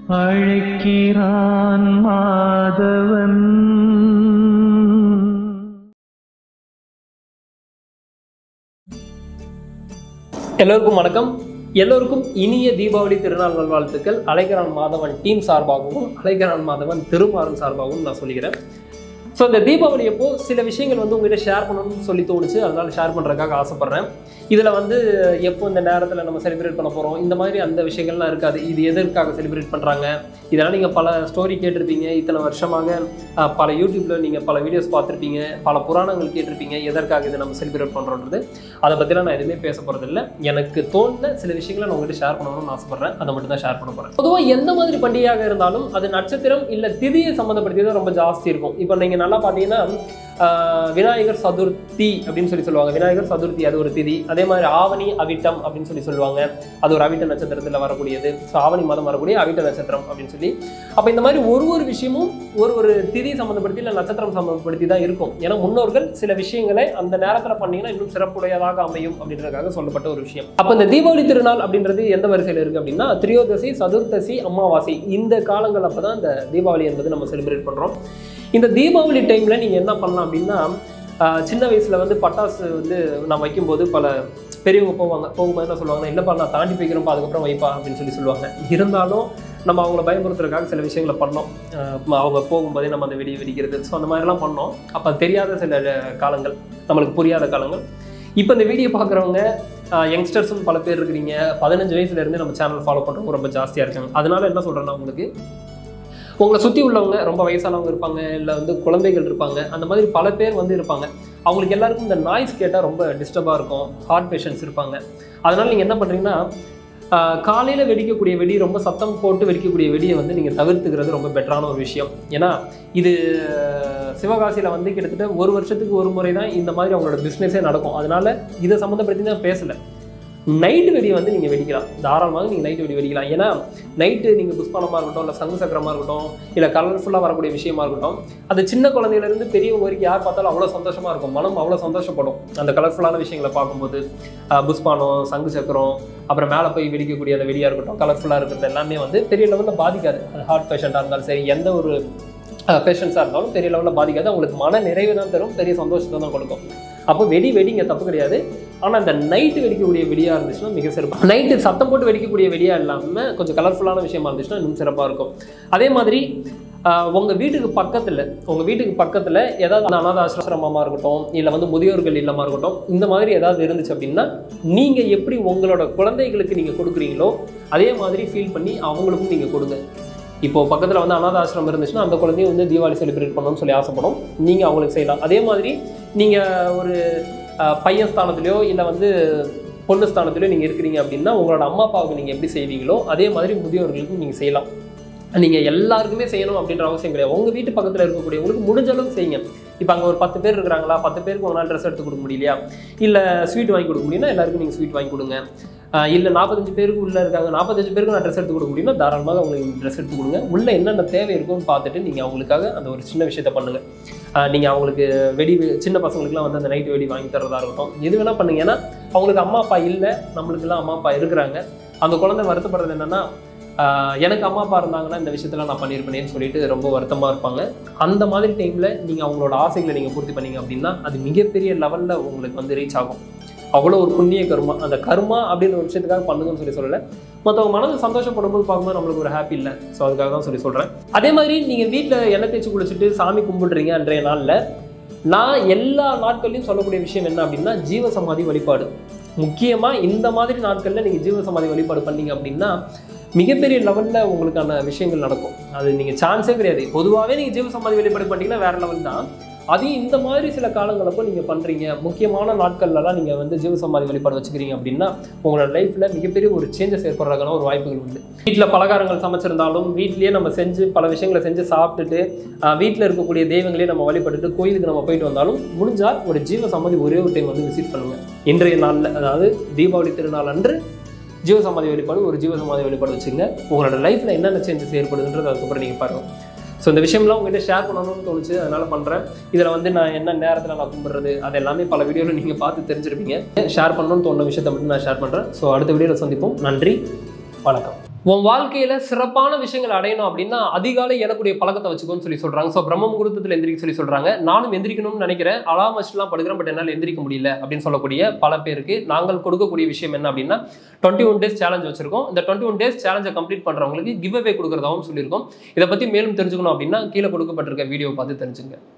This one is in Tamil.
அழைக்கிறான் மாதவன் எல்லோருக்கும் வணக்கம் எல்லோருக்கும் இனிய தீபாவளி திருநாள் நல்வாழ்த்துக்கள் அலைகரான் மாதவன் டீம் சார்பாகவும் அலைகரான் மாதவன் திருமாறன் சார்பாகவும் நான் சொல்லிக்கிறேன் ஸோ இந்த தீபாவளி அப்போ சில விஷயங்கள் வந்து உங்ககிட்ட ஷேர் பண்ணணும்னு சொல்லி தோணுச்சு அதனால ஷேர் பண்ணுறதுக்காக ஆசைப்பட்றேன் இதில் வந்து எப்போ இந்த நேரத்தில் நம்ம செலிப்ரேட் பண்ண போகிறோம் இந்த மாதிரி அந்த விஷயங்கள்லாம் இருக்காது இது எதற்காக செலிப்ரேட் பண்ணுறாங்க இதெல்லாம் நீங்கள் பல ஸ்டோரி கேட்டிருப்பீங்க இத்தனை வருஷமாக அஹ், பல யூடியூப்பில் நீங்கள் பல வீடியோஸ் பார்த்துருப்பீங்க பல புராணங்கள் கேட்டிருப்பீங்க எதற்காக இதை நம்ம செலிப்ரேட் பண்ணுறோன்றது அதை பற்றிலாம் நான் எதுவுமே பேச போகிறதில்ல எனக்கு தோணுன சில விஷயங்களை நான் உங்கள்கிட்ட ஷேர் பண்ணணும்னு ஆசைப்பட்றேன் அதை மட்டும் தான் ஷேர் பண்ண போகிறேன் பொதுவாக எந்த மாதிரி பண்டிகையாக இருந்தாலும் அது நட்சத்திரம் இல்லை திதியை சம்மந்தப்படுத்தி தான் ரொம்ப ஜாஸ்தி இருக்கும் இப்போ நீங்கள் நல்லா பார்த்தீங்கன்னா ஆஹ், விநாயகர் சதுர்த்தி அப்படின்னு சொல்லி சொல்லுவாங்க விநாயகர் சதுர்த்தி அது ஒரு திதி அதே மாதிரி ஆவணி அவிட்டம் அப்படின்னு சொல்லி சொல்லுவாங்க அது ஒரு அவிட்ட நட்சத்திரத்தில் வரக்கூடியது ஸோ ஆவணி மாதம் வரக்கூடிய அவிட்ட நட்சத்திரம் அப்படின்னு சொல்லி அப்போ இந்த மாதிரி ஒரு ஒரு விஷயமும் ஒரு ஒரு திதி சம்மந்தப்படுத்தி இல்லை நட்சத்திரம் சம்மந்தப்படுத்தி தான் இருக்கும் ஏன்னா முன்னோர்கள் சில விஷயங்களை அந்த நேரத்தில் பண்ணீங்கன்னா இன்னும் சிறப்புடையதாக அமையும் அப்படின்றதுக்காக சொல்லப்பட்ட ஒரு விஷயம் அப்போ இந்த தீபாவளி திருநாள் அப்படின்றது எந்த வரிசையில் இருக்குது அப்படின்னா திரியோதசி சதுர்த்தசி அமாவாசை இந்த காலங்கள் அப்போ தான் இந்த தீபாவளி என்பது நம்ம செலிப்ரேட் பண்ணுறோம் இந்த தீபாவளி டைமில் நீங்கள் என்ன பண்ணலாம் அப்படின்னா ஆஹ், சின்ன வயசில் வந்து பட்டாசு வந்து நான் வைக்கும்போது பல பெரியவங்க போவாங்க போகும்போது என்ன சொல்லுவாங்கன்னா இல்லைப்பா நான் தாண்டி போய்க்கிறோம்ப்பா அதுக்கப்புறம் வைப்பா அப்படின்னு சொல்லி சொல்லுவாங்க இருந்தாலும் நம்ம அவங்கள பயமுறுத்துறதுக்காக சில விஷயங்களை பண்ணோம் ஆஹ் அவங்க போகும்போதே நம்ம அந்த வெடியை வெடிக்கிறது ஸோ அந்த மாதிரிலாம் பண்ணோம் அப்போ தெரியாத சில காலங்கள் நம்மளுக்கு புரியாத காலங்கள் இப்போ இந்த வீடியோ பார்க்குறவங்க யங்ஸ்டர்ஸும் பல பேர் இருக்கிறீங்க பதினஞ்சு வயசுலேருந்து நம்ம சேனல் ஃபாலோ பண்ணுறவங்க ரொம்ப ஜாஸ்தியாக இருக்காங்க அதனால என்ன சொல்கிறேன்னா உங்களுக்கு உங்களை சுற்றி உள்ளவங்க ரொம்ப வயசானவங்க இருப்பாங்க இல்லை வந்து குழந்தைகள் இருப்பாங்க அந்த மாதிரி பல பேர் வந்து இருப்பாங்க அவங்களுக்கு எல்லாருக்கும் இந்த நாய்ஸ் கேட்டால் ரொம்ப டிஸ்டர்பாக இருக்கும் ஹார்ட் பேஷண்ட்ஸ் இருப்பாங்க அதனால் நீங்கள் என்ன பண்ணுறீங்கன்னா காலையில் வெடிக்கக்கூடிய வெடி ரொம்ப சத்தம் போட்டு வெடிக்கக்கூடிய வெடியை வந்து நீங்கள் தவிர்த்துக்கிறது ரொம்ப பெட்டரான ஒரு விஷயம் ஏன்னா இது சிவகாசியில் வந்து கிட்டத்தட்ட ஒரு வருஷத்துக்கு ஒரு முறை தான் இந்த மாதிரி அவங்களோட பிஸ்னஸே நடக்கும் அதனால இதை சம்மந்தப்படுத்தி தான் பேசலை நைட்டு வெடி வந்து நீங்கள் வெடிக்கலாம் தாராளமாக நீங்கள் நைட்டு வெடி வெடிக்கலாம் ஏன்னா நைட்டு நீங்கள் புஷ்பானமாக இருக்கட்டும் இல்லை சங்கு சக்கரமாக இருக்கட்டும் இல்லை கலர்ஃபுல்லாக வரக்கூடிய விஷயமா இருக்கட்டும் அது சின்ன குழந்தையிலேருந்து பெரியவங்க வரைக்கும் யார் பார்த்தாலும் அவ்வளோ சந்தோஷமாக இருக்கும் மனம் அவ்வளோ சந்தோஷப்படும் அந்த கலர்ஃபுல்லான விஷயங்களை பார்க்கும்போது ஆஹ், புஷ்பானம் சங்கு சக்கரம் அப்புறம் மேலே போய் வெடிக்கக்கூடிய அந்த வெடியாக இருக்கட்டும் கலர்ஃபுல்லாக இருக்கிறது எல்லாமே வந்து பெரிய லெவலில் பாதிக்காது அது ஹார்ட் பேஷண்ட்டாக இருந்தாலும் சரி எந்த ஒரு பேஷண்ட்ஸாக இருந்தாலும் பெரிய லெவலில் பாதிக்காது அவங்களுக்கு மன நிறைவு தான் தரும் பெரிய சந்தோஷத்தை தான் கொடுக்கும் அப்போ வெடி வெடிங்க தப்பு கிடையாது ஆனால் இந்த நைட்டு வெடிக்கக்கூடிய வெடியாக இருந்துச்சுன்னா மிக சிறப்பாக நைட்டு சத்தம் போட்டு வெடிக்கக்கூடிய வெடியாக இல்லாமல் கொஞ்சம் கலர்ஃபுல்லான விஷயமா இருந்துச்சுன்னா இன்னும் சிறப்பாக இருக்கும் அதே மாதிரி ஆஹ், உங்க வீட்டுக்கு பக்கத்தில் உங்க வீட்டுக்கு பக்கத்தில் ஏதாவது அனாத ஆசிரமமாக இருக்கட்டும் இல்லை வந்து முதியோர்கள் இல்லமாக இருக்கட்டும் இந்த மாதிரி ஏதாவது இருந்துச்சு அப்படின்னா நீங்கள் எப்படி உங்களோட குழந்தைகளுக்கு நீங்கள் கொடுக்குறீங்களோ அதே மாதிரி ஃபீல் பண்ணி அவங்களுக்கும் நீங்கள் கொடுங்க இப்போ பக்கத்தில் வந்து அனாத ஆசிரமம் இருந்துச்சுன்னா அந்த குழந்தையும் வந்து தீபாவளி செலிப்ரேட் பண்ணணும்னு சொல்லி ஆசைப்படும் நீங்கள் அவங்களுக்கு செய்யலாம் அதே மாதிரி நீங்கள் ஒரு அஹ், பையன் ஸ்தானத்துலையோ இல்லை வந்து பொண்ணு ஸ்தானத்துலையோ நீங்கள் இருக்கிறீங்க அப்படின்னா உங்களோட அம்மா அப்பாவுக்கு நீங்கள் எப்படி செய்வீங்களோ அதே மாதிரி முதியோர்களுக்கும் நீங்கள் செய்யலாம் நீங்கள் எல்லாருக்குமே செய்யணும் அப்படின்ற அவசியம் கிடையாது உங்கள் வீட்டு பக்கத்தில் இருக்கக்கூடியவங்களுக்கு முடிஞ்ச அளவுக்கு செய்யுங்க இப்போ அங்கே ஒரு பத்து பேர் இருக்கிறாங்களா பத்து பேருக்கு உங்களால் ட்ரெஸ் எடுத்து கொடுக்க முடியலையா இல்லை ஸ்வீட் வாங்கி கொடுக்க முடியும்னா எல்லாருக்கும் நீங்கள் ஸ்வீட் வாங்கி கொடுங்க ஆஹ் இல்லை நாற்பத்தஞ்சு பேருக்கு உள்ளே இருக்காங்க நாற்பத்தஞ்சு பேருக்கு நான் ட்ரெஸ் எடுத்து கொடுக்க முடியும்னா தாராளமாக அவங்களுக்கு ட்ரெஸ் எடுத்து கொடுங்க உள்ளே என்னென்ன தேவை இருக்குன்னு பார்த்துட்டு நீங்கள் அவங்களுக்காக அந்த ஒரு சின்ன விஷயத்த பண்ணுங்கள் நீங்கள் அவங்களுக்கு வெடி சின்ன பசங்களுக்குலாம் வந்து அந்த நைட்டு வெடி வாங்கி தரதா இருக்கட்டும் எது வேணால் பண்ணுங்க ஏன்னா அவங்களுக்கு அம்மா அப்பா இல்லை நம்மளுக்கெல்லாம் அம்மா அப்பா இருக்கிறாங்க அந்த குழந்தை வருத்தப்படுறது என்னென்னா ஆஹ் எனக்கு அம்மா அப்பா இருந்தாங்கன்னா இந்த விஷயத்தெல்லாம் நான் பண்ணியிருப்பேனேன்னு சொல்லிட்டு ரொம்ப வருத்தமாக இருப்பாங்க அந்த மாதிரி டைமில் நீங்கள் அவங்களோட ஆசைகளை நீங்கள் பூர்த்தி பண்ணீங்க அப்படின்னா அது மிகப்பெரிய லெவலில் உங்களுக்கு வந்து ரீச் ஆகும் அவ்வளோ ஒரு புண்ணிய கர்மா அந்த கர்மா அப்படின்ற ஒரு விஷயத்துக்காக பண்ணுங்கன்னு சொல்லி சொல்லலை மற்றவங்க மனது சந்தோஷப்படும் போது பார்க்கும்போது நம்மளுக்கு ஒரு ஹாப்பி இல்லை ஸோ அதுக்காக தான் சொல்லி சொல்கிறேன் அதே மாதிரி நீங்கள் வீட்டில் எண்ணெய் தேய்ச்சி குளிச்சுட்டு சாமி கும்பிடுறீங்க அன்றைய நாளில் நான் எல்லா நாட்கள்லையும் சொல்லக்கூடிய விஷயம் என்ன அப்படின்னா ஜீவ சமாதி வழிபாடு முக்கியமாக இந்த மாதிரி நாட்களில் நீங்கள் ஜீவ சமாதி வழிபாடு பண்ணீங்க அப்படின்னா மிகப்பெரிய லெவலில் உங்களுக்கான விஷயங்கள் நடக்கும் அது நீங்கள் சான்ஸே கிடையாது பொதுவாகவே நீங்கள் ஜீவ சமாதி வழிபாடு பண்ணிட்டீங்கன்னா வேற லெவல் தான் அதையும் இந்த மாதிரி சில காலங்களப்போ நீங்கள் பண்ணுறீங்க முக்கியமான நாட்கள்லலாம் நீங்கள் வந்து ஜீவ சமாதி வழிபாடு வச்சுக்கிறீங்க அப்படின்னா உங்களோட லைஃப்பில் மிகப்பெரிய ஒரு சேஞ்சஸ் ஏற்படுறதுக்கான ஒரு வாய்ப்புகள் உண்டு வீட்டில் பலகாரங்கள் சமைச்சிருந்தாலும் வீட்லேயே நம்ம செஞ்சு பல விஷயங்களை செஞ்சு சாப்பிட்டுட்டு வீட்டில் இருக்கக்கூடிய தெய்வங்களே நம்ம வழிபட்டுட்டு கோயிலுக்கு நம்ம போயிட்டு வந்தாலும் முடிஞ்சால் ஒரு ஜீவ சமாதி ஒரே ஒரு டைம் வந்து விசிட் பண்ணுங்கள் இன்றைய நாளில் அதாவது தீபாவளி திருநாள் அன்று ஜீவ சமாதி வழிபாடு ஒரு ஜீவ சமாதி வழிபாடு வச்சுங்க உங்களோட லைஃப்பில் என்னென்ன சேஞ்சஸ் ஏற்படுதுன்றது அதுக்கப்புறம் நீங்கள் பாருங்கள் ஸோ இந்த விஷயம்லாம் உங்ககிட்ட ஷேர் பண்ணணும்னு தோணுச்சு அதனால பண்ணுறேன் இதில் வந்து நான் என்ன நேரத்தில் நான் கும்பிட்றது அது எல்லாமே பல வீடியோவில் நீங்கள் பார்த்து தெரிஞ்சிருப்பீங்க ஷேர் பண்ணணும்னு தோணுன விஷயத்தை மட்டும் நான் ஷேர் பண்ணுறேன் ஸோ அடுத்த வீடியோவில் சந்திப்போம் நன்றி வணக்கம் உன் வாழ்க்கையில சிறப்பான விஷயங்கள் அடையணும் அப்படின்னா அதிகாலை எழக்கூடிய பழக்கத்தை வச்சுக்கோன்னு சொல்லி சொல்றாங்க ஸோ பிரம்ம முகூர்த்தத்தில் எந்திரிக்க சொல்லி சொல்றாங்க நானும் எந்திரிக்கணும்னு நினைக்கிறேன் அலாம் வச்சுலாம் படுக்கிறேன் பட் என்னால் எந்திரிக்க முடியல அப்படின்னு சொல்லக்கூடிய பல பேருக்கு நாங்கள் கொடுக்கக்கூடிய விஷயம் என்ன அப்படின்னா டுவெண்ட்டி ஒன் டேஸ் சேலஞ்ச் வச்சிருக்கோம் இந்த டுவெண்ட்டி ஒன் டேஸ் சேலஞ்சை கம்ப்ளீட் பண்றவங்களுக்கு கிவ் அவே கொடுக்குறதாவும் சொல்லியிருக்கோம் இதை பத்தி மேலும் தெரிஞ்சுக்கணும் அப்படின்னா கீழே கொடுக்கப்பட்டிருக்க வீடியோ பார்த்து தெரிஞ்சுங்க